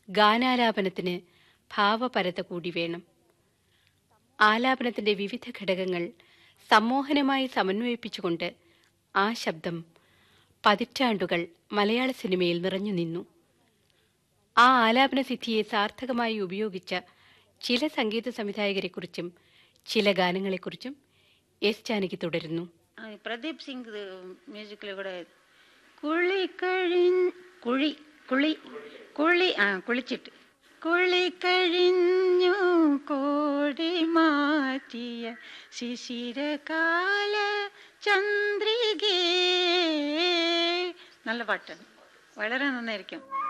ഗാനാലാപനത്തിന് ഭാവപരത കൂടി വേണം ആലാപനത്തിന്റെ വിവിധ ഘടകങ്ങൾ സമ്മോഹനമായി സമന്വയിപ്പിച്ചുകൊണ്ട് ആ ശബ്ദം പതിറ്റാണ്ടുകൾ മലയാള സിനിമയിൽ നിറഞ്ഞു നിന്നു ആ ആലാപന സിദ്ധിയെ സാർത്ഥകമായി ഉപയോഗിച്ച ചില സംഗീത സംവിധായകരെക്കുറിച്ചും ചില ഗാനങ്ങളെക്കുറിച്ചും എസ് ജാനകി തുടരുന്നു ആ, പ്രദീപ് സിംഗ് മ്യൂസിക്കിൽ കൂടെ കുളി കഴി കുഴി കുളി കുളി ആ കുളിച്ചിട്ട് കുളി കഴിഞ്ഞു കോടി മാറ്റിയ ശിശിരകാല ചന്ദ്രികേ നല്ല പാട്ടാണ് വളരെ നന്നായിരിക്കും